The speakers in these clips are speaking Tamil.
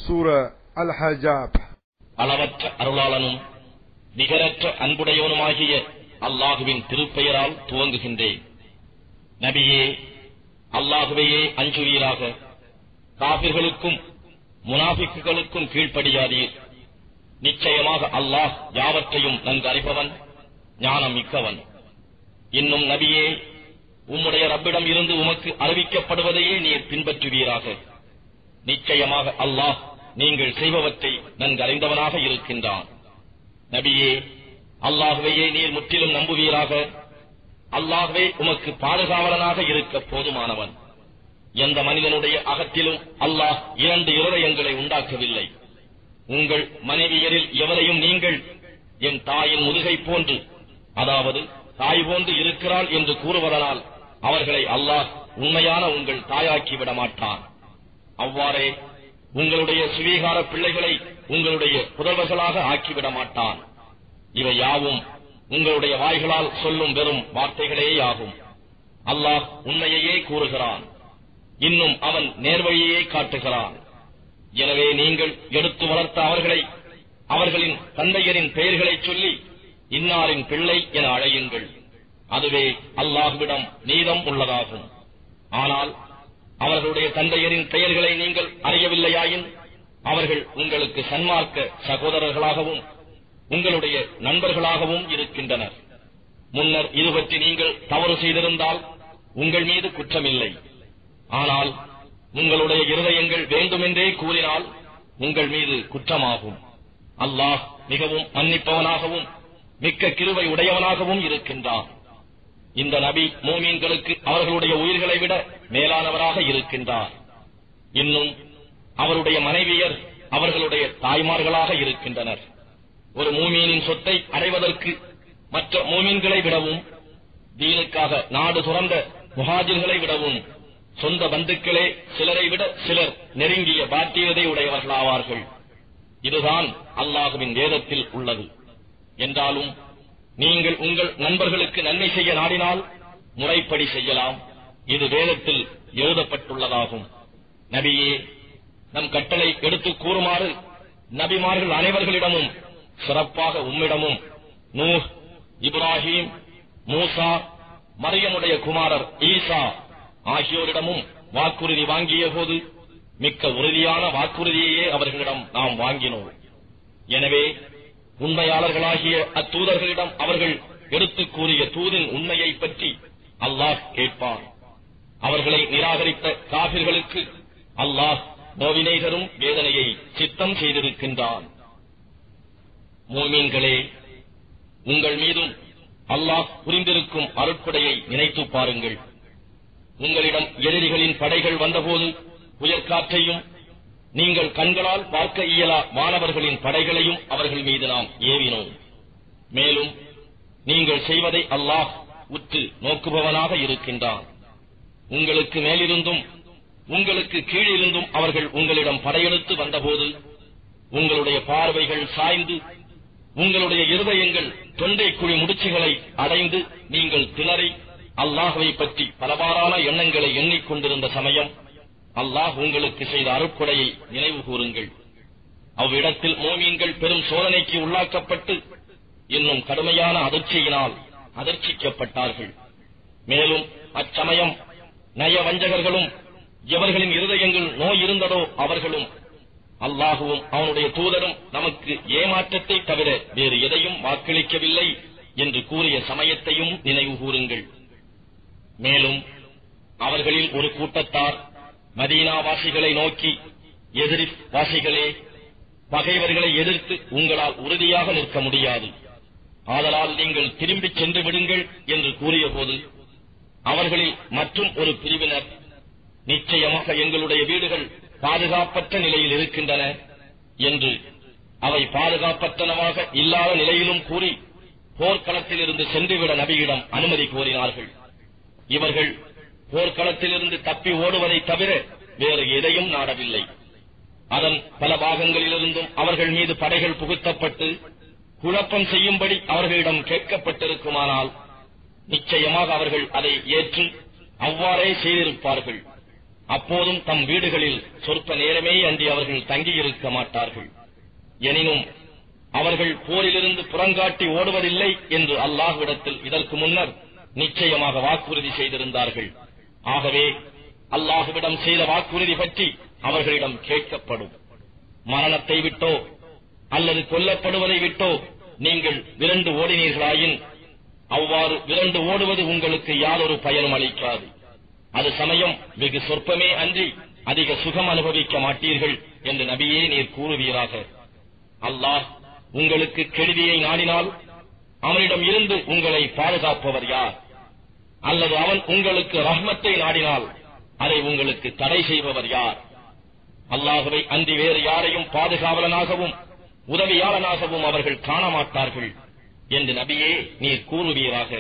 Surah Al-Hajjab அளவற்ற அருளாளனும் நிகரற்ற அன்புடையவனுமாகிய அல்லாஹுவின் திருப்பெயரால் துவங்குகின்றேன் நபியே அல்லாஹுவையே அஞ்சுவீராக காபிர்களுக்கும் முனாபிக்குகளுக்கும் கீழ்ப்படியாதீர் நிச்சயமாக அல்லாஹ் யாவற்றையும் நன்கு அறிபவன் ஞானம் மிக்கவன் இன்னும் நபியே உம்முடைய ரப்பிடம் இருந்து உமக்கு அறிவிக்கப்படுவதையே நீர் பின்பற்றுவீராக நிச்சயமாக அல்லாஹ் நீங்கள் செய்பவற்றை நன்கு அறிந்தவனாக இருக்கின்றான் நபியே அல்லாஹுவையே நீர் முற்றிலும் நம்புவீராக அல்லாஹ்வே உமக்கு பாதுகாவலனாக இருக்க போதுமானவன் எந்த மனிதனுடைய அகத்திலும் அல்லாஹ் இரண்டு இருதயங்களை உண்டாக்கவில்லை உங்கள் மனைவியரில் எவரையும் நீங்கள் என் தாயின் முதுகை போன்று அதாவது தாய் போன்று இருக்கிறாள் என்று கூறுவதனால் அவர்களை அல்லாஹ் உண்மையான உங்கள் தாயாக்கி விட மாட்டான் அவ்வாறே உங்களுடைய சுவீகார பிள்ளைகளை உங்களுடைய புதல்வர்களாக ஆக்கிவிட மாட்டான் இவை யாவும் உங்களுடைய வாய்களால் சொல்லும் வெறும் வார்த்தைகளேயாகும் அல்லாஹ் உண்மையையே கூறுகிறான் இன்னும் அவன் நேர்வழியையே காட்டுகிறான் எனவே நீங்கள் எடுத்து வளர்த்த அவர்களை அவர்களின் தந்தையரின் பெயர்களைச் சொல்லி இன்னாரின் பிள்ளை என அழையுங்கள் அதுவே அல்லாஹ்விடம் நீதம் உள்ளதாகும் ஆனால் அவர்களுடைய தந்தையரின் பெயர்களை நீங்கள் அறியவில்லையாயின் அவர்கள் உங்களுக்கு சன்மார்க்க சகோதரர்களாகவும் உங்களுடைய நண்பர்களாகவும் இருக்கின்றனர் முன்னர் இது பற்றி நீங்கள் தவறு செய்திருந்தால் உங்கள் மீது குற்றமில்லை ஆனால் உங்களுடைய இருதயங்கள் வேண்டுமென்றே கூறினால் உங்கள் மீது குற்றமாகும் அல்லாஹ் மிகவும் மன்னிப்பவனாகவும் மிக்க கிருவை உடையவனாகவும் இருக்கின்றான் இந்த நபி மூமீன்களுக்கு அவர்களுடைய உயிர்களை விட மேலானவராக இருக்கின்றார் இன்னும் அவருடைய மனைவியர் அவர்களுடைய தாய்மார்களாக இருக்கின்றனர் ஒரு மூமீனின் சொத்தை அடைவதற்கு மற்ற மூமீன்களை விடவும் தீனுக்காக நாடு துறந்த முஹாஜிர்களை விடவும் சொந்த பந்துக்களே சிலரை விட சிலர் நெருங்கிய பாத்தியதை உடையவர்களாவார்கள் இதுதான் அல்லாஹுவின் வேதத்தில் உள்ளது என்றாலும் நீங்கள் உங்கள் நண்பர்களுக்கு நன்மை செய்ய நாடினால் முறைப்படி செய்யலாம் இது வேதத்தில் எழுதப்பட்டுள்ளதாகும் நபியே நம் கட்டளை எடுத்து கூறுமாறு நபிமார்கள் அனைவர்களிடமும் சிறப்பாக உம்மிடமும் நூஹ் இப்ராஹிம் மூசா மரியமுடைய குமாரர் ஈசா ஆகியோரிடமும் வாக்குறுதி வாங்கிய போது மிக்க உறுதியான வாக்குறுதியையே அவர்களிடம் நாம் வாங்கினோம் எனவே உண்மையாளர்களாகிய அத்தூதர்களிடம் அவர்கள் எடுத்துக் கூறிய தூதின் உண்மையை பற்றி அல்லாஹ் கேட்பான் அவர்களை நிராகரித்த காபிர்களுக்கு அல்லாஹ் நோவினை தரும் வேதனையை சித்தம் செய்திருக்கின்றான் மூமீன்களே உங்கள் மீதும் அல்லாஹ் புரிந்திருக்கும் அருட்படையை நினைத்து பாருங்கள் உங்களிடம் எதிரிகளின் படைகள் வந்தபோது புயற்காற்றையும் நீங்கள் கண்களால் பார்க்க இயலா மாணவர்களின் படைகளையும் அவர்கள் மீது நாம் ஏவினோம் மேலும் நீங்கள் செய்வதை அல்லாஹ் உற்று நோக்குபவனாக இருக்கின்றான் உங்களுக்கு மேலிருந்தும் உங்களுக்கு கீழிருந்தும் அவர்கள் உங்களிடம் படையெடுத்து வந்தபோது உங்களுடைய பார்வைகள் சாய்ந்து உங்களுடைய இருதயங்கள் தொண்டை குழி முடிச்சுகளை அடைந்து நீங்கள் திணறி அல்லாஹுவை பற்றி பலவாறான எண்ணங்களை எண்ணிக்கொண்டிருந்த சமயம் அல்லாஹ் உங்களுக்கு செய்த அருட்கொடையை நினைவு கூறுங்கள் அவ்விடத்தில் மோமீன்கள் பெரும் சோதனைக்கு உள்ளாக்கப்பட்டு இன்னும் கடுமையான அதிர்ச்சியினால் அதிர்ச்சிக்கப்பட்டார்கள் மேலும் அச்சமயம் நய வஞ்சகர்களும் எவர்களின் இருதயங்கள் நோய் இருந்ததோ அவர்களும் அல்லாஹுவும் அவனுடைய தூதரும் நமக்கு ஏமாற்றத்தை தவிர வேறு எதையும் வாக்களிக்கவில்லை என்று கூறிய சமயத்தையும் நினைவு கூறுங்கள் மேலும் அவர்களில் ஒரு கூட்டத்தார் மதீனாவாசிகளை நோக்கி எதிரி வாசிகளே பகைவர்களை எதிர்த்து உங்களால் உறுதியாக நிற்க முடியாது ஆதலால் நீங்கள் திரும்பிச் சென்று விடுங்கள் என்று கூறியபோது அவர்களில் மற்றும் ஒரு பிரிவினர் நிச்சயமாக எங்களுடைய வீடுகள் பாதுகாப்பற்ற நிலையில் இருக்கின்றன என்று அவை பாதுகாப்பற்றனவாக இல்லாத நிலையிலும் கூறி போர்க்களத்திலிருந்து சென்றுவிட நபியிடம் அனுமதி கோரினார்கள் இவர்கள் போர்க்களத்திலிருந்து தப்பி ஓடுவதை தவிர வேறு எதையும் நாடவில்லை அதன் பல பாகங்களிலிருந்தும் அவர்கள் மீது படைகள் புகுத்தப்பட்டு குழப்பம் செய்யும்படி அவர்களிடம் கேட்கப்பட்டிருக்குமானால் நிச்சயமாக அவர்கள் அதை ஏற்று அவ்வாறே செய்திருப்பார்கள் அப்போதும் தம் வீடுகளில் சொற்ப நேரமே அன்றி அவர்கள் தங்கியிருக்க மாட்டார்கள் எனினும் அவர்கள் போரிலிருந்து புறங்காட்டி ஓடுவதில்லை என்று அல்லாஹ்விடத்தில் இதற்கு முன்னர் நிச்சயமாக வாக்குறுதி செய்திருந்தார்கள் ஆகவே அல்லாஹுவிடம் செய்த வாக்குறுதி பற்றி அவர்களிடம் கேட்கப்படும் மரணத்தை விட்டோ அல்லது கொல்லப்படுவதை விட்டோ நீங்கள் விரண்டு ஓடினீர்களாயின் அவ்வாறு விரண்டு ஓடுவது உங்களுக்கு யாதொரு பயனும் அளிக்காது அது சமயம் வெகு சொற்பமே அன்றி அதிக சுகம் அனுபவிக்க மாட்டீர்கள் என்று நபியே நீர் கூறுவீராக அல்லாஹ் உங்களுக்கு கெடுதியை நாடினால் அவனிடம் இருந்து உங்களை பாதுகாப்பவர் யார் அல்லது அவன் உங்களுக்கு ரஹ்மத்தை நாடினால் அதை உங்களுக்கு தடை செய்பவர் யார் அல்லாஹுவை அன்றி வேறு யாரையும் பாதுகாவலனாகவும் உதவியாளனாகவும் அவர்கள் காண மாட்டார்கள் என்று நபியே நீர் கூறுவீராக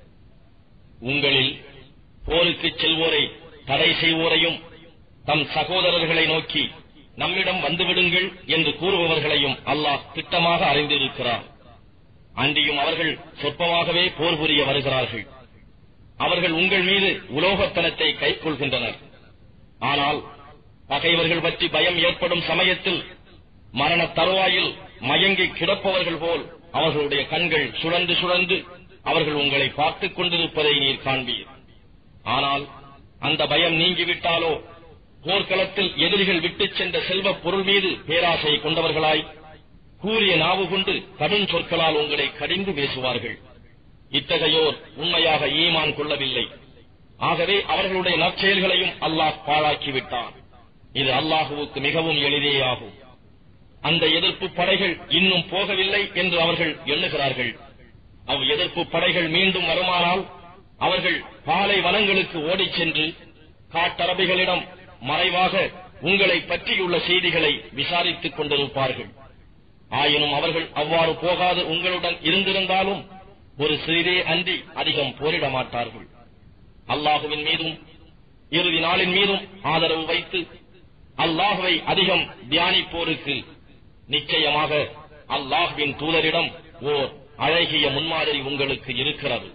உங்களில் போருக்கு செல்வோரை தடை செய்வோரையும் தம் சகோதரர்களை நோக்கி நம்மிடம் வந்துவிடுங்கள் என்று கூறுபவர்களையும் அல்லாஹ் திட்டமாக அறிந்திருக்கிறார் அன்றியும் அவர்கள் சொற்பமாகவே போர் புரிய வருகிறார்கள் அவர்கள் உங்கள் மீது உலோகத்தனத்தை கைக்கொள்கின்றனர் ஆனால் பகைவர்கள் பற்றி பயம் ஏற்படும் சமயத்தில் மரண தருவாயில் மயங்கி கிடப்பவர்கள் போல் அவர்களுடைய கண்கள் சுழந்து சுழந்து அவர்கள் உங்களை பார்த்துக் கொண்டிருப்பதை நீர் காண்பீர் ஆனால் அந்த பயம் நீங்கிவிட்டாலோ போர்க்களத்தில் எதிரிகள் விட்டுச் சென்ற செல்வப் பொருள் மீது பேராசை கொண்டவர்களாய் கூறிய நாவு கொண்டு கடும் சொற்களால் உங்களை கடிந்து பேசுவார்கள் இத்தகையோர் உண்மையாக ஈமான் கொள்ளவில்லை ஆகவே அவர்களுடைய நற்செயல்களையும் அல்லாஹ் பாழாக்கிவிட்டான் இது அல்லாஹுவுக்கு மிகவும் எளிதேயாகும் அந்த எதிர்ப்பு படைகள் இன்னும் போகவில்லை என்று அவர்கள் எண்ணுகிறார்கள் அவ் எதிர்ப்பு படைகள் மீண்டும் வருமானால் அவர்கள் பாலை வனங்களுக்கு ஓடிச் சென்று காட்டரபிகளிடம் மறைவாக உங்களை பற்றியுள்ள செய்திகளை விசாரித்துக் கொண்டிருப்பார்கள் ஆயினும் அவர்கள் அவ்வாறு போகாது உங்களுடன் இருந்திருந்தாலும் ஒரு சிறிதே அன்றி அதிகம் போரிட மாட்டார்கள் அல்லாஹுவின் மீதும் இறுதி நாளின் மீதும் ஆதரவு வைத்து அல்லாஹுவை அதிகம் தியானிப்போருக்கு நிச்சயமாக அல்லாஹுவின் தூதரிடம் ஓர் அழகிய முன்மாதிரி உங்களுக்கு இருக்கிறது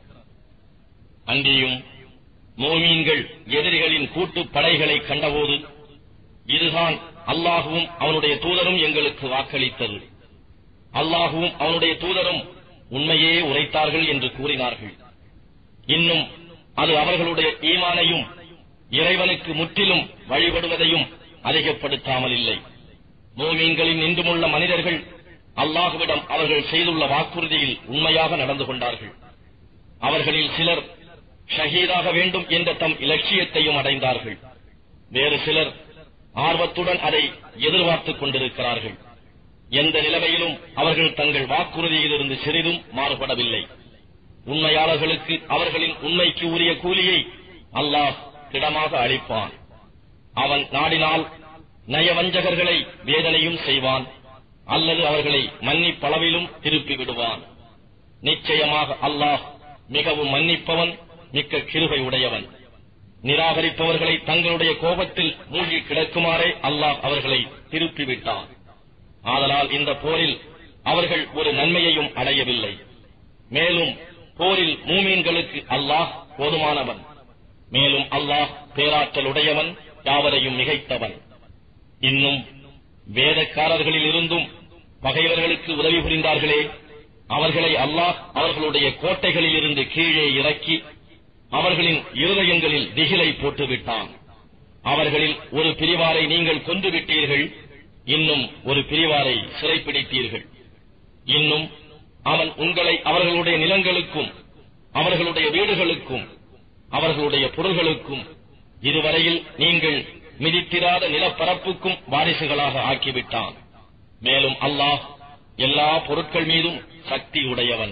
அன்றியும் மோமீன்கள் எதிரிகளின் கூட்டு படைகளை கண்டபோது இதுதான் அல்லாஹுவும் அவனுடைய தூதரும் எங்களுக்கு வாக்களித்தது அல்லாஹுவும் அவனுடைய தூதரும் உண்மையே உரைத்தார்கள் என்று கூறினார்கள் இன்னும் அது அவர்களுடைய ஈமானையும் இறைவனுக்கு முற்றிலும் வழிபடுவதையும் அதிகப்படுத்தாமல் இல்லை மோமீன்களின் இன்றுமுள்ள மனிதர்கள் அல்லாஹுவிடம் அவர்கள் செய்துள்ள வாக்குறுதியில் உண்மையாக நடந்து கொண்டார்கள் அவர்களில் சிலர் ஷஹீதாக வேண்டும் என்ற தம் இலட்சியத்தையும் அடைந்தார்கள் வேறு சிலர் ஆர்வத்துடன் அதை எதிர்பார்த்துக் கொண்டிருக்கிறார்கள் எந்த நிலைமையிலும் அவர்கள் தங்கள் வாக்குறுதியிலிருந்து சிறிதும் மாறுபடவில்லை உண்மையாளர்களுக்கு அவர்களின் உண்மைக்கு உரிய கூலியை அல்லாஹ் திடமாக அளிப்பான் அவன் நாடினால் நயவஞ்சகர்களை வேதனையும் செய்வான் அல்லது அவர்களை மன்னிப்பளவிலும் திருப்பி விடுவான் நிச்சயமாக அல்லாஹ் மிகவும் மன்னிப்பவன் மிக்க கிருபை உடையவன் நிராகரிப்பவர்களை தங்களுடைய கோபத்தில் மூழ்கி கிடக்குமாறே அல்லாஹ் அவர்களை திருப்பிவிட்டான் ஆதலால் இந்த போரில் அவர்கள் ஒரு நன்மையையும் அடையவில்லை மேலும் போரில் மூமீன்களுக்கு அல்லாஹ் போதுமானவன் மேலும் அல்லாஹ் பேராற்றலுடையவன் யாவரையும் மிகைத்தவன் இன்னும் வேதக்காரர்களில் இருந்தும் பகைவர்களுக்கு உதவி புரிந்தார்களே அவர்களை அல்லாஹ் அவர்களுடைய கோட்டைகளில் இருந்து கீழே இறக்கி அவர்களின் இருதயங்களில் திகிலை போட்டுவிட்டான் அவர்களில் ஒரு பிரிவாரை நீங்கள் கொன்று விட்டீர்கள் இன்னும் ஒரு பிரிவாரை சிறைப்பிடித்தீர்கள் இன்னும் அவன் உங்களை அவர்களுடைய நிலங்களுக்கும் அவர்களுடைய வீடுகளுக்கும் அவர்களுடைய பொருள்களுக்கும் இதுவரையில் நீங்கள் மிதித்திராத நிலப்பரப்புக்கும் வாரிசுகளாக ஆக்கிவிட்டான் மேலும் அல்லாஹ் எல்லா பொருட்கள் மீதும் சக்தி உடையவன்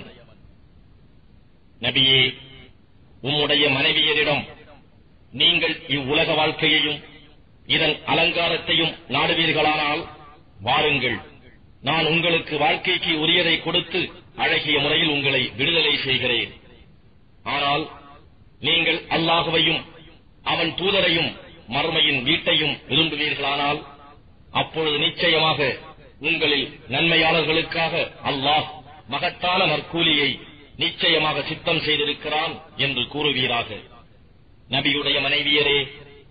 நபியே உம்முடைய மனைவியரிடம் நீங்கள் இவ்வுலக வாழ்க்கையையும் இதன் அலங்காரத்தையும் நாடுவீர்களானால் வாருங்கள் நான் உங்களுக்கு வாழ்க்கைக்கு உரியதை கொடுத்து அழகிய முறையில் உங்களை விடுதலை செய்கிறேன் ஆனால் நீங்கள் அல்லாஹுவையும் அவன் தூதரையும் மறுமையின் வீட்டையும் விரும்புவீர்களானால் அப்பொழுது நிச்சயமாக உங்களில் நன்மையாளர்களுக்காக அல்லாஹ் மகத்தான நற்கூலியை நிச்சயமாக சித்தம் செய்திருக்கிறான் என்று கூறுவீராக நபியுடைய மனைவியரே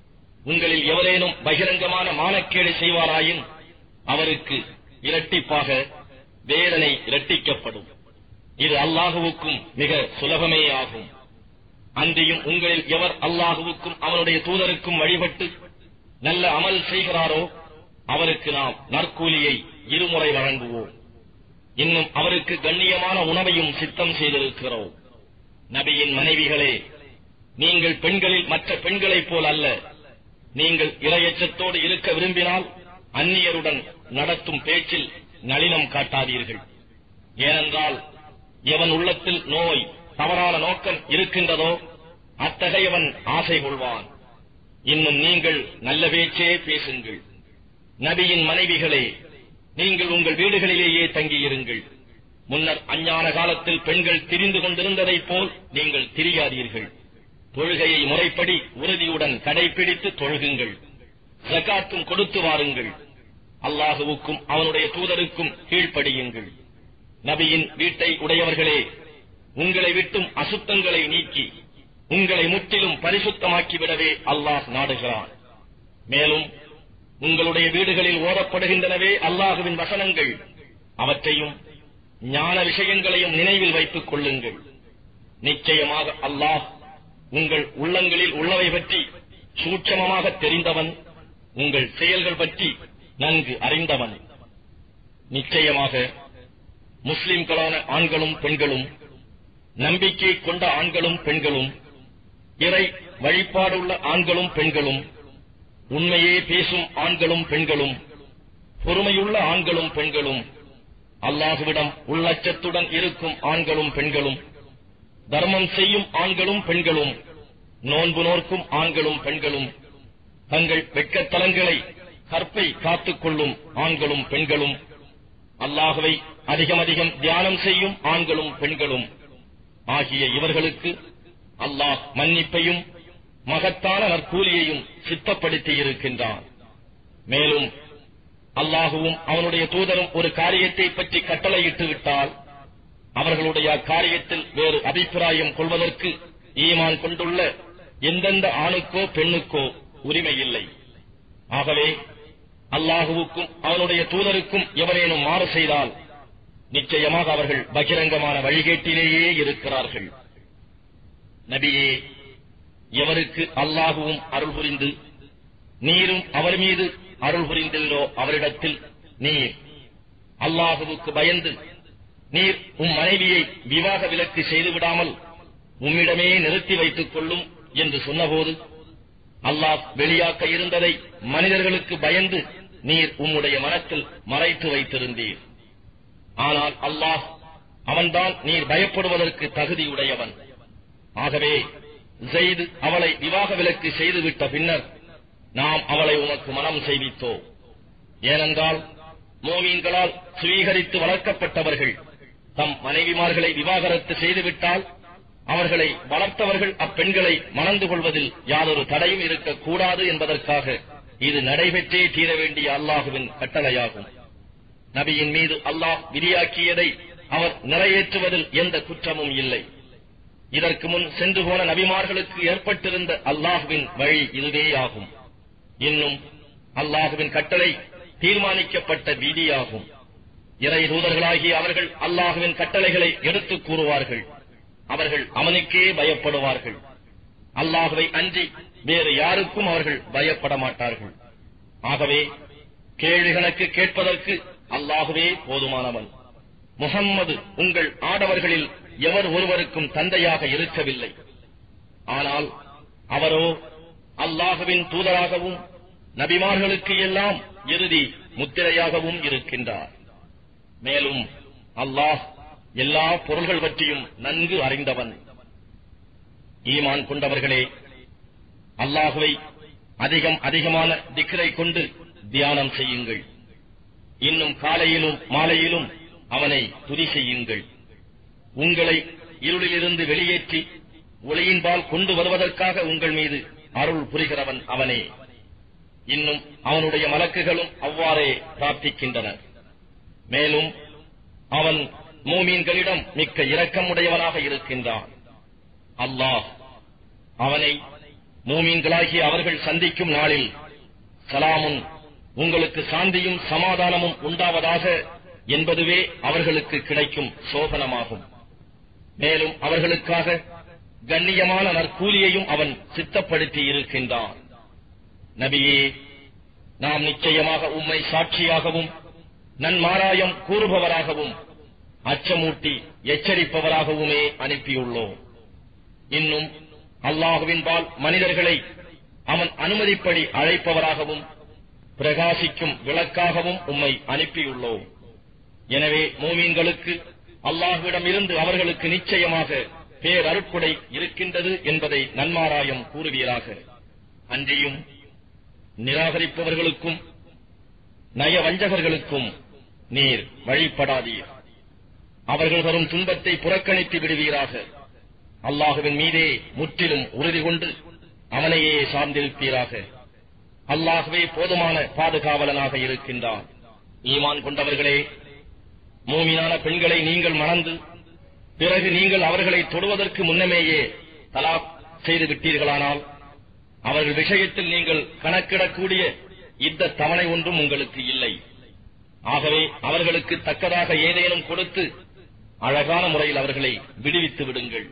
உங்களில் எவரேனும் பகிரங்கமான மானக்கேடு செய்வாராயின் அவருக்கு இரட்டிப்பாக வேதனை இரட்டிக்கப்படும் இது அல்லாஹுவுக்கும் மிக சுலபமே ஆகும் அன்றியும் உங்களில் எவர் அல்லாஹுவுக்கும் அவனுடைய தூதருக்கும் வழிபட்டு நல்ல அமல் செய்கிறாரோ அவருக்கு நாம் நற்கூலியை இருமுறை வழங்குவோம் இன்னும் அவருக்கு கண்ணியமான உணவையும் சித்தம் செய்திருக்கிறோம் நபியின் மனைவிகளே நீங்கள் பெண்களில் மற்ற பெண்களைப் போல் அல்ல நீங்கள் இரையச்சத்தோடு இருக்க விரும்பினால் அந்நியருடன் நடத்தும் பேச்சில் நளினம் காட்டாதீர்கள் ஏனென்றால் எவன் உள்ளத்தில் நோய் தவறான நோக்கம் இருக்கின்றதோ அத்தகையவன் ஆசை கொள்வான் இன்னும் நீங்கள் நல்ல பேச்சே பேசுங்கள் நபியின் மனைவிகளே நீங்கள் உங்கள் வீடுகளிலேயே தங்கியிருங்கள் முன்னர் அஞ்ஞான காலத்தில் பெண்கள் திரிந்து கொண்டிருந்ததைப் போல் நீங்கள் திரியாதீர்கள் தொழுகையை முறைப்படி உறுதியுடன் கடைபிடித்து தொழுகுங்கள் ஜகாத்தும் கொடுத்து வாருங்கள் அல்லாஹுவுக்கும் அவனுடைய தூதருக்கும் கீழ்ப்படியுங்கள் நபியின் வீட்டை உடையவர்களே உங்களை விட்டும் அசுத்தங்களை நீக்கி உங்களை முற்றிலும் பரிசுத்தமாக்கிவிடவே அல்லாஹ் நாடுகிறான் மேலும் உங்களுடைய வீடுகளில் ஓதப்படுகின்றனவே அல்லாஹுவின் வசனங்கள் அவற்றையும் ஞான விஷயங்களையும் நினைவில் வைத்துக் கொள்ளுங்கள் நிச்சயமாக அல்லாஹ் உங்கள் உள்ளங்களில் உள்ளவை பற்றி சூட்சமமாக தெரிந்தவன் உங்கள் செயல்கள் பற்றி நன்கு அறிந்தவன் நிச்சயமாக முஸ்லிம்களான ஆண்களும் பெண்களும் நம்பிக்கை கொண்ட ஆண்களும் பெண்களும் இறை வழிபாடுள்ள ஆண்களும் பெண்களும் உண்மையே பேசும் ஆண்களும் பெண்களும் பொறுமையுள்ள ஆண்களும் பெண்களும் அல்லாஹுவிடம் உள்ளச்சத்துடன் இருக்கும் ஆண்களும் பெண்களும் தர்மம் செய்யும் ஆண்களும் பெண்களும் நோன்பு நோர்க்கும் ஆண்களும் பெண்களும் தங்கள் வெட்கத்தலங்களை கற்பை காத்துக் கொள்ளும் ஆண்களும் பெண்களும் அல்லாஹுவை அதிகம் அதிகம் தியானம் செய்யும் ஆண்களும் பெண்களும் ஆகிய இவர்களுக்கு அல்லாஹ் மன்னிப்பையும் மகத்தான நற்கூலியையும் சித்தப்படுத்தி இருக்கின்றான் மேலும் அல்லாஹுவும் அவனுடைய தூதரும் ஒரு காரியத்தை பற்றி கட்டளையிட்டு விட்டால் அவர்களுடைய அக்காரியத்தில் வேறு அபிப்பிராயம் கொள்வதற்கு ஈமான் கொண்டுள்ள எந்தெந்த ஆணுக்கோ பெண்ணுக்கோ உரிமை இல்லை ஆகவே அல்லாஹுவுக்கும் அவனுடைய தூதருக்கும் எவரேனும் மாறு செய்தால் நிச்சயமாக அவர்கள் பகிரங்கமான வழிகேட்டிலேயே இருக்கிறார்கள் நபியே எவருக்கு அல்லாஹுவும் அருள் புரிந்து நீரும் அவர் மீது அருள் புரிந்தீரோ அவரிடத்தில் நீர் அல்லாஹுவுக்கு பயந்து நீர் உம் மனைவியை விவாக விலக்கு செய்துவிடாமல் உம்மிடமே நிறுத்தி வைத்துக் கொள்ளும் என்று சொன்னபோது அல்லாஹ் வெளியாக்க இருந்ததை மனிதர்களுக்கு பயந்து நீர் உம்முடைய மனத்தில் மறைத்து வைத்திருந்தீர் ஆனால் அல்லாஹ் அவன்தான் நீர் பயப்படுவதற்கு தகுதியுடையவன் ஆகவே ஜெயிது அவளை விவாக விலக்கு செய்துவிட்ட பின்னர் நாம் அவளை உமக்கு மனம் செய்வித்தோம் ஏனென்றால் மோமீன்களால் சுவீகரித்து வளர்க்கப்பட்டவர்கள் தம் மனைவிமார்களை விவாகரத்து செய்துவிட்டால் அவர்களை வளர்த்தவர்கள் அப்பெண்களை மணந்து கொள்வதில் யாதொரு தடையும் இருக்கக்கூடாது என்பதற்காக இது நடைபெற்றே தீர வேண்டிய அல்லாஹுவின் கட்டளையாகும் நபியின் மீது அல்லாஹ் விதியாக்கியதை அவர் நிறைவேற்றுவதில் எந்த குற்றமும் இல்லை இதற்கு முன் சென்று போன நபிமார்களுக்கு ஏற்பட்டிருந்த அல்லாஹுவின் வழி இதுவேயாகும் இன்னும் அல்லாஹுவின் கட்டளை தீர்மானிக்கப்பட்ட விதியாகும் இறை தூதர்களாகிய அவர்கள் அல்லாஹுவின் கட்டளைகளை எடுத்துக் கூறுவார்கள் அவர்கள் அவனுக்கே பயப்படுவார்கள் அல்லாஹுவை அன்றி வேறு யாருக்கும் அவர்கள் பயப்பட மாட்டார்கள் ஆகவே கேள்வி கணக்கு கேட்பதற்கு அல்லாஹுவே போதுமானவன் முகம்மது உங்கள் ஆடவர்களில் எவர் ஒருவருக்கும் தந்தையாக இருக்கவில்லை ஆனால் அவரோ அல்லாஹுவின் தூதராகவும் நபிமார்களுக்கு எல்லாம் இறுதி முத்திரையாகவும் இருக்கின்றார் மேலும் அல்லாஹ் எல்லா பொருள்கள் பற்றியும் நன்கு அறிந்தவன் ஈமான் கொண்டவர்களே அல்லாஹுவை அதிகம் அதிகமான திக்ரை கொண்டு தியானம் செய்யுங்கள் இன்னும் காலையிலும் மாலையிலும் அவனை துதி செய்யுங்கள் உங்களை இருளிலிருந்து வெளியேற்றி ஒளியின்பால் கொண்டு வருவதற்காக உங்கள் மீது அருள் புரிகிறவன் அவனே இன்னும் அவனுடைய மலக்குகளும் அவ்வாறே பிரார்த்திக்கின்றனர் மேலும் அவன் மூமீன்களிடம் மிக்க இரக்கமுடையவனாக இருக்கின்றான் அல்லாஹ் அவனை மூமீன்களாகிய அவர்கள் சந்திக்கும் நாளில் சலாமுன் உங்களுக்கு சாந்தியும் சமாதானமும் உண்டாவதாக என்பதுவே அவர்களுக்கு கிடைக்கும் சோபனமாகும் மேலும் அவர்களுக்காக கண்ணியமான நற்கூலியையும் அவன் சித்தப்படுத்தி இருக்கின்றான் நபியே நாம் நிச்சயமாக உம்மை சாட்சியாகவும் நன்மாராயம் கூறுபவராகவும் அச்சமூட்டி எச்சரிப்பவராகவுமே அனுப்பியுள்ளோம் இன்னும் அல்லாஹுவின்பால் மனிதர்களை அவன் அனுமதிப்படி அழைப்பவராகவும் பிரகாசிக்கும் விளக்காகவும் உம்மை அனுப்பியுள்ளோம் எனவே மூமீன்களுக்கு அல்லாஹுவிடம் இருந்து அவர்களுக்கு நிச்சயமாக பேரருட்கொடை இருக்கின்றது என்பதை நன்மாராயம் கூறுவீராக அன்றியும் நிராகரிப்பவர்களுக்கும் நயவஞ்சகர்களுக்கும் நீர் வழிபடாதீர் அவர்கள் வரும் துன்பத்தை புறக்கணித்து விடுவீராக அல்லாஹுவின் மீதே முற்றிலும் உறுதி கொண்டு அவனையே சார்ந்திருப்பீராக அல்லாஹுவே போதுமான பாதுகாவலனாக இருக்கின்றான் ஈமான் கொண்டவர்களே மூமினான பெண்களை நீங்கள் மணந்து பிறகு நீங்கள் அவர்களை தொடுவதற்கு முன்னமேயே தலாக் செய்து விட்டீர்களானால் அவர்கள் விஷயத்தில் நீங்கள் கணக்கிடக்கூடிய இந்த தவணை ஒன்றும் உங்களுக்கு இல்லை ஆகவே அவர்களுக்கு தக்கதாக ஏதேனும் கொடுத்து அழகான முறையில் அவர்களை விடுவித்து விடுங்கள்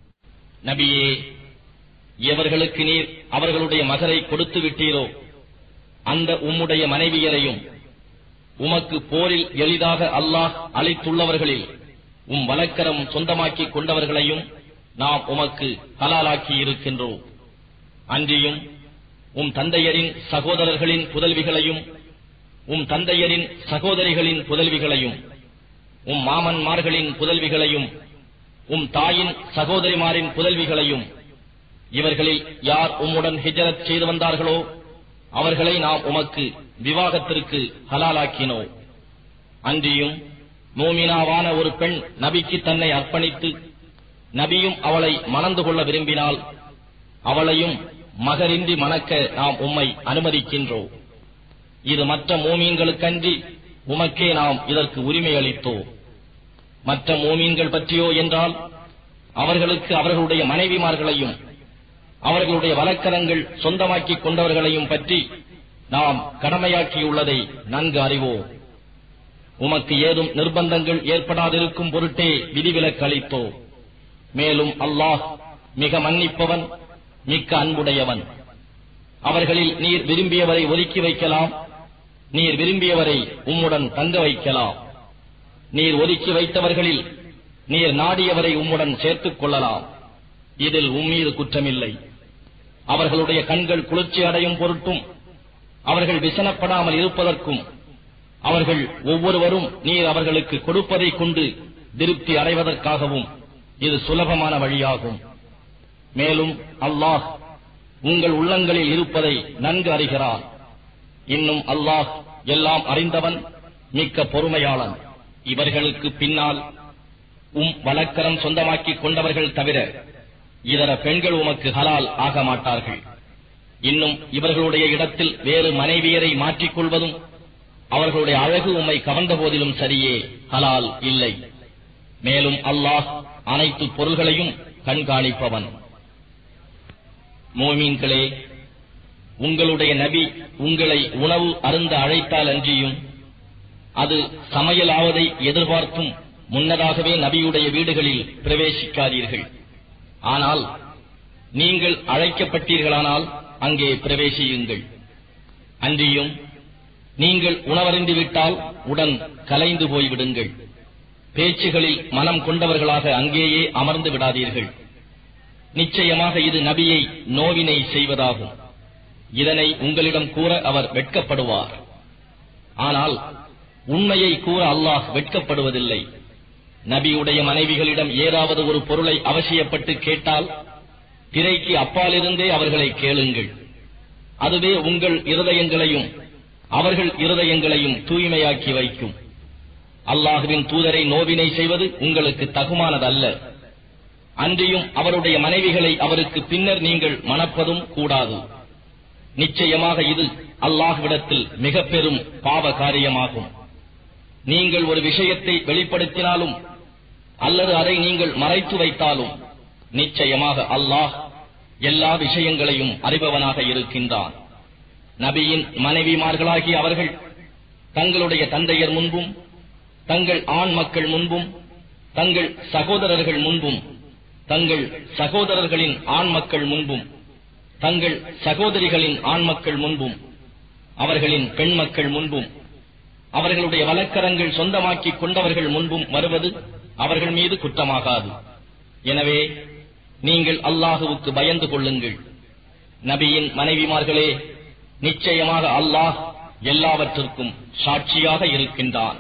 நபியே எவர்களுக்கு நீர் அவர்களுடைய மகரை கொடுத்து விட்டீரோ அந்த உம்முடைய மனைவியரையும் உமக்கு போரில் எளிதாக அல்லாஹ் அளித்துள்ளவர்களில் உம் வழக்கரம் சொந்தமாக்கிக் கொண்டவர்களையும் நாம் உமக்கு ஹலாலாக்கி இருக்கின்றோம் அன்றியும் உம் தந்தையரின் சகோதரர்களின் புதல்விகளையும் உம் தந்தையரின் சகோதரிகளின் புதல்விகளையும் உம் மாமன்மார்களின் புதல்விகளையும் உம் தாயின் சகோதரிமாரின் புதல்விகளையும் இவர்களில் யார் உம்முடன் ஹிஜரத் செய்து வந்தார்களோ அவர்களை நாம் உமக்கு விவாகத்திற்கு ஹலாலாக்கினோம் அன்றியும் மோமினாவான ஒரு பெண் நபிக்கு தன்னை அர்ப்பணித்து நபியும் அவளை மணந்து கொள்ள விரும்பினால் அவளையும் மகரின்றி மணக்க நாம் உம்மை அனுமதிக்கின்றோம் இது மற்ற மோமீன்களுக்கன்றி உமக்கே நாம் இதற்கு உரிமை அளித்தோம் மற்ற மோமீன்கள் பற்றியோ என்றால் அவர்களுக்கு அவர்களுடைய மனைவிமார்களையும் அவர்களுடைய வழக்கரங்கள் சொந்தமாக்கிக் கொண்டவர்களையும் பற்றி நாம் கடமையாக்கியுள்ளதை நன்கு அறிவோம் உமக்கு ஏதும் நிர்பந்தங்கள் ஏற்படாதிருக்கும் பொருட்டே விதிவிலக்கு அளித்தோ மேலும் அல்லாஹ் மிக மன்னிப்பவன் மிக்க அன்புடையவன் அவர்களில் நீர் விரும்பியவரை ஒதுக்கி வைக்கலாம் நீர் விரும்பியவரை உம்முடன் தங்க வைக்கலாம் நீர் ஒதுக்கி வைத்தவர்களில் நீர் நாடியவரை உம்முடன் சேர்த்துக் கொள்ளலாம் இதில் உம்மீது குற்றமில்லை அவர்களுடைய கண்கள் குளிர்ச்சி அடையும் பொருட்டும் அவர்கள் விசனப்படாமல் இருப்பதற்கும் அவர்கள் ஒவ்வொருவரும் நீர் அவர்களுக்கு கொடுப்பதைக் கொண்டு திருப்தி அடைவதற்காகவும் இது சுலபமான வழியாகும் மேலும் அல்லாஹ் உங்கள் உள்ளங்களில் இருப்பதை நன்கு அறிகிறான் இன்னும் அல்லாஹ் எல்லாம் அறிந்தவன் மிக்க பொறுமையாளன் இவர்களுக்கு பின்னால் உம் வழக்கரம் சொந்தமாக்கிக் கொண்டவர்கள் தவிர இதர பெண்கள் உமக்கு ஹலால் ஆக மாட்டார்கள் இன்னும் இவர்களுடைய இடத்தில் வேறு மனைவியரை மாற்றிக் கொள்வதும் அவர்களுடைய அழகு உம்மை கவர்ந்த போதிலும் சரியே ஹலால் இல்லை மேலும் அல்லாஹ் அனைத்து பொருள்களையும் கண்காணிப்பவன் மோமீன்களே உங்களுடைய நபி உங்களை உணவு அருந்த அழைத்தால் அன்றியும் அது சமையலாவதை எதிர்பார்த்தும் முன்னதாகவே நபியுடைய வீடுகளில் பிரவேசிக்காதீர்கள் ஆனால் நீங்கள் அழைக்கப்பட்டீர்களானால் அங்கே பிரவேசியுங்கள் அன்றியும் நீங்கள் உணவறிந்து விட்டால் உடன் கலைந்து போய்விடுங்கள் பேச்சுகளில் மனம் கொண்டவர்களாக அங்கேயே அமர்ந்து விடாதீர்கள் நிச்சயமாக இது நபியை நோவினை செய்வதாகும் இதனை உங்களிடம் கூற அவர் வெட்கப்படுவார் ஆனால் உண்மையை கூற அல்லாஹ் வெட்கப்படுவதில்லை நபியுடைய மனைவிகளிடம் ஏதாவது ஒரு பொருளை அவசியப்பட்டு கேட்டால் திரைக்கு அப்பாலிருந்தே அவர்களை கேளுங்கள் அதுவே உங்கள் இருதயங்களையும் அவர்கள் இருதயங்களையும் தூய்மையாக்கி வைக்கும் அல்லாஹுவின் தூதரை நோவினை செய்வது உங்களுக்கு தகுமானதல்ல அன்றியும் அவருடைய மனைவிகளை அவருக்கு பின்னர் நீங்கள் மணப்பதும் கூடாது நிச்சயமாக இது அல்லாஹ்விடத்தில் மிக பெரும் பாவ காரியமாகும் நீங்கள் ஒரு விஷயத்தை வெளிப்படுத்தினாலும் அல்லது அதை நீங்கள் மறைத்து வைத்தாலும் நிச்சயமாக அல்லாஹ் எல்லா விஷயங்களையும் அறிபவனாக இருக்கின்றான் நபியின் மனைவிமார்களாகிய அவர்கள் தங்களுடைய தந்தையர் முன்பும் தங்கள் ஆண் மக்கள் முன்பும் தங்கள் சகோதரர்கள் முன்பும் தங்கள் சகோதரர்களின் ஆண் மக்கள் முன்பும் தங்கள் சகோதரிகளின் ஆண் மக்கள் முன்பும் அவர்களின் பெண் மக்கள் முன்பும் அவர்களுடைய வழக்கரங்கள் சொந்தமாக்கிக் கொண்டவர்கள் முன்பும் வருவது அவர்கள் மீது குற்றமாகாது எனவே நீங்கள் அல்லாஹுவுக்கு பயந்து கொள்ளுங்கள் நபியின் மனைவிமார்களே நிச்சயமாக அல்லாஹ் எல்லாவற்றிற்கும் சாட்சியாக இருக்கின்றான்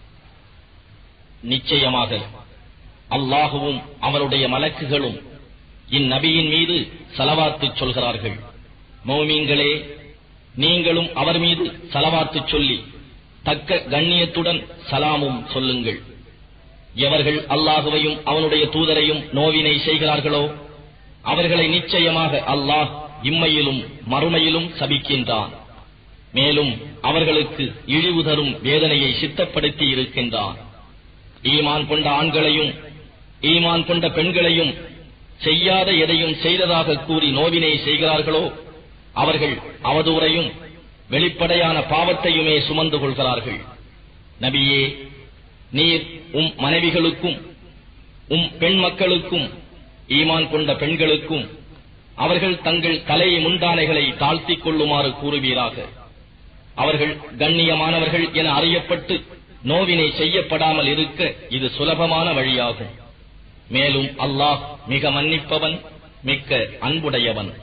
நிச்சயமாக அல்லாஹுவும் அவருடைய மலக்குகளும் இந்நபியின் மீது சலவாத்து சொல்கிறார்கள் மோமீன்களே நீங்களும் அவர் மீது சலவாத்து சொல்லி தக்க கண்ணியத்துடன் சலாமும் சொல்லுங்கள் எவர்கள் அல்லாஹுவையும் அவனுடைய தூதரையும் நோவினை செய்கிறார்களோ அவர்களை நிச்சயமாக அல்லாஹ் இம்மையிலும் மறுமையிலும் சபிக்கின்றான் மேலும் அவர்களுக்கு இழிவு தரும் வேதனையை சித்தப்படுத்தி இருக்கின்றான் ஈமான் கொண்ட ஆண்களையும் ஈமான் கொண்ட பெண்களையும் செய்யாத எதையும் செய்ததாக கூறி நோவினை செய்கிறார்களோ அவர்கள் அவதூறையும் வெளிப்படையான பாவத்தையுமே சுமந்து கொள்கிறார்கள் நபியே நீர் உம் மனைவிகளுக்கும் உம் பெண் மக்களுக்கும் ஈமான் கொண்ட பெண்களுக்கும் அவர்கள் தங்கள் தலையை முந்தானைகளை தாழ்த்திக் கொள்ளுமாறு கூறுவீராக அவர்கள் கண்ணியமானவர்கள் என அறியப்பட்டு நோவினை செய்யப்படாமல் இருக்க இது சுலபமான வழியாகும் மேலும் அல்லாஹ் மிக மன்னிப்பவன் மிக்க அன்புடையவன்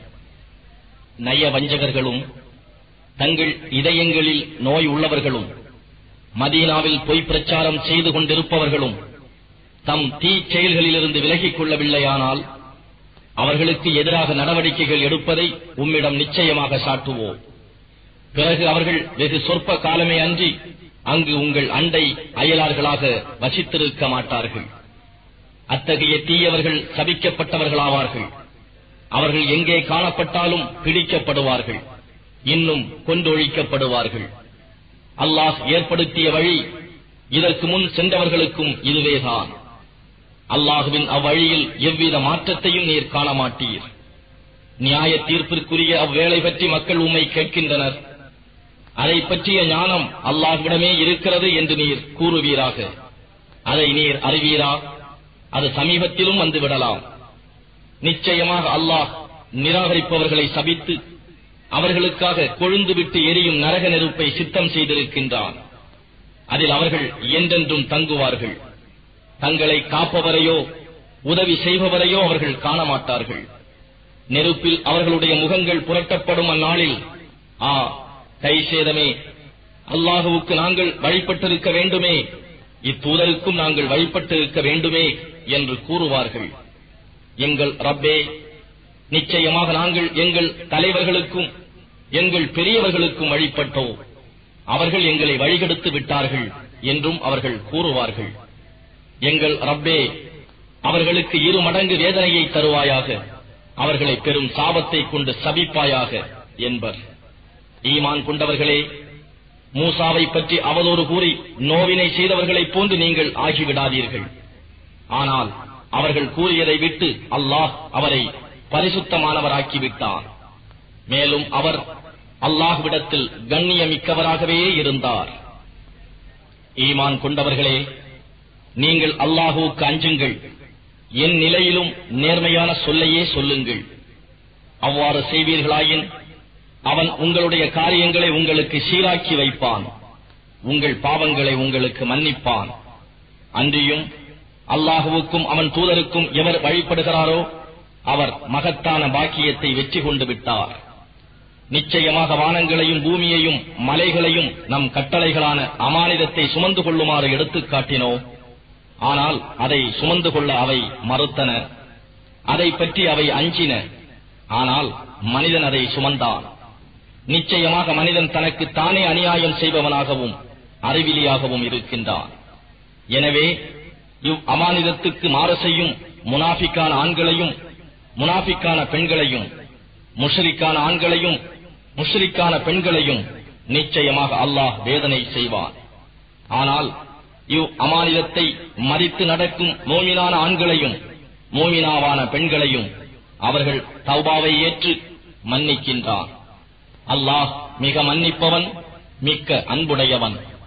நய வஞ்சகர்களும் தங்கள் இதயங்களில் நோய் உள்ளவர்களும் மதீனாவில் பொய் பிரச்சாரம் செய்து கொண்டிருப்பவர்களும் தம் தீ செயல்களிலிருந்து விலகிக் கொள்ளவில்லையானால் அவர்களுக்கு எதிராக நடவடிக்கைகள் எடுப்பதை உம்மிடம் நிச்சயமாக சாட்டுவோம் பிறகு அவர்கள் வெகு சொற்ப காலமே அன்றி அங்கு உங்கள் அண்டை அயலார்களாக வசித்திருக்க மாட்டார்கள் அத்தகைய தீயவர்கள் சபிக்கப்பட்டவர்களாவார்கள் அவர்கள் எங்கே காணப்பட்டாலும் பிடிக்கப்படுவார்கள் இன்னும் கொண்டொழிக்கப்படுவார்கள் அல்லாஹ் ஏற்படுத்திய வழி இதற்கு முன் சென்றவர்களுக்கும் இதுவேதான் அல்லாஹுவின் அவ்வழியில் எவ்வித மாற்றத்தையும் நீர் காண மாட்டீர் நியாய தீர்ப்பிற்குரிய அவ்வேளை பற்றி மக்கள் உம்மை கேட்கின்றனர் அதை பற்றிய ஞானம் அல்லாஹ்விடமே இருக்கிறது என்று நீர் கூறுவீராக அதை நீர் அறிவீரா அது சமீபத்திலும் வந்து விடலாம் நிச்சயமாக அல்லாஹ் நிராகரிப்பவர்களை சபித்து அவர்களுக்காக கொழுந்துவிட்டு எரியும் நரக நெருப்பை சித்தம் செய்திருக்கின்றான் அதில் அவர்கள் என்றென்றும் தங்குவார்கள் தங்களை காப்பவரையோ உதவி செய்பவரையோ அவர்கள் காண மாட்டார்கள் நெருப்பில் அவர்களுடைய முகங்கள் புரட்டப்படும் அந்நாளில் ஆ கை சேதமே அல்லாஹுவுக்கு நாங்கள் வழிபட்டிருக்க வேண்டுமே இத்தூதருக்கும் நாங்கள் வழிபட்டிருக்க வேண்டுமே என்று கூறுவார்கள் எங்கள் ரப்பே நிச்சயமாக நாங்கள் எங்கள் தலைவர்களுக்கும் எங்கள் பெரியவர்களுக்கும் வழிபட்டோம் அவர்கள் எங்களை வழிகெடுத்து விட்டார்கள் என்றும் அவர்கள் கூறுவார்கள் எங்கள் ரப்பே அவர்களுக்கு இரு மடங்கு வேதனையை தருவாயாக அவர்களை பெரும் சாபத்தை கொண்டு சபிப்பாயாக என்பர் ஈமான் கொண்டவர்களே மூசாவை பற்றி அவதூறு கூறி நோவினை செய்தவர்களைப் போன்று நீங்கள் ஆகிவிடாதீர்கள் ஆனால் அவர்கள் கூறியதை விட்டு அல்லாஹ் அவரை பரிசுத்தமானவராக்கிவிட்டார் மேலும் அவர் அல்லாஹ்விடத்தில் கண்ணியமிக்கவராகவே இருந்தார் ஈமான் கொண்டவர்களே நீங்கள் அல்லாஹுவுக்கு அஞ்சுங்கள் என் நிலையிலும் நேர்மையான சொல்லையே சொல்லுங்கள் அவ்வாறு செய்வீர்களாயின் அவன் உங்களுடைய காரியங்களை உங்களுக்கு சீராக்கி வைப்பான் உங்கள் பாவங்களை உங்களுக்கு மன்னிப்பான் அன்றியும் அல்லாஹுவுக்கும் அவன் தூதருக்கும் எவர் வழிபடுகிறாரோ அவர் மகத்தான பாக்கியத்தை வெற்றி கொண்டு விட்டார் நிச்சயமாக வானங்களையும் பூமியையும் மலைகளையும் நம் கட்டளைகளான அமானிதத்தை சுமந்து கொள்ளுமாறு எடுத்துக் காட்டினோ ஆனால் அதை சுமந்து கொள்ள அவை மறுத்தன அதை பற்றி அவை அஞ்சின ஆனால் மனிதன் அதை சுமந்தான் நிச்சயமாக மனிதன் தனக்கு தானே அநியாயம் செய்பவனாகவும் அறிவிலியாகவும் இருக்கின்றான் எனவே இவ் அமானிதத்துக்கு மாறு செய்யும் முனாஃபிக்கான ஆண்களையும் முனாஃபிக்கான பெண்களையும் முஷ்ரிக்கான ஆண்களையும் முஷ்ரிக்கான பெண்களையும் நிச்சயமாக அல்லாஹ் வேதனை செய்வான் ஆனால் இவ் அமானிதத்தை மதித்து நடக்கும் மோமினான ஆண்களையும் மோமினாவான பெண்களையும் அவர்கள் தௌபாவை ஏற்று மன்னிக்கின்றான் அல்லாஹ் மிக மன்னிப்பவன் மிக்க அன்புடையவன்